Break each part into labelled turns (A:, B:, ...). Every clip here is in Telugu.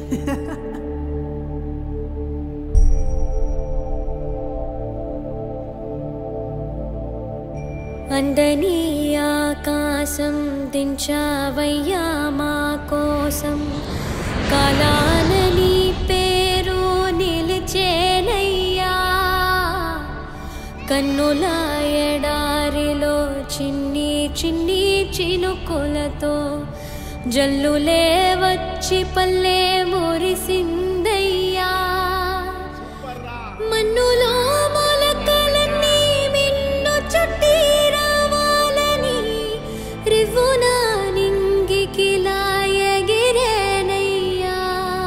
A: అందని ఆకాశం దించావయ్యా మా కోసం కాలాన నీ పేరు నిలిచేనయ్యా కన్నుల ఎడారిలో చిన్ని చిన్ని చినుకులతో జల్లులే వచ్చి పల్లె మురిసిందయ్యా మన్నులో మొలకలన్నీ మిన్ను చుట్టి రావాలని రివ్వున నింగికిలా ఎగిరేనయ్యా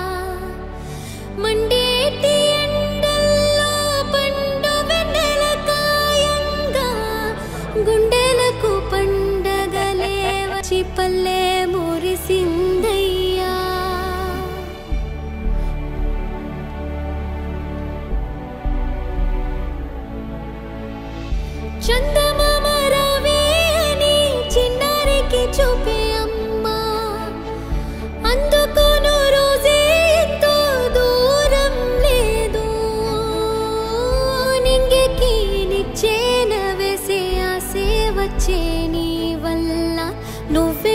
A: మండేటి ఎండల్లో పండు వెన్నెల కాయంగా గుండెలకు పండగలే వచ్చి పల్లె మురిసిందయ్యా చందమామ రావే అని చిన్నారికి చూపే అమ్మా అందుకోను రోజే ఎంతో దూరం లేదు నింగికి నిచ్చేన వేసే ఆసే వచ్చే నీ వల్ల నువ్వే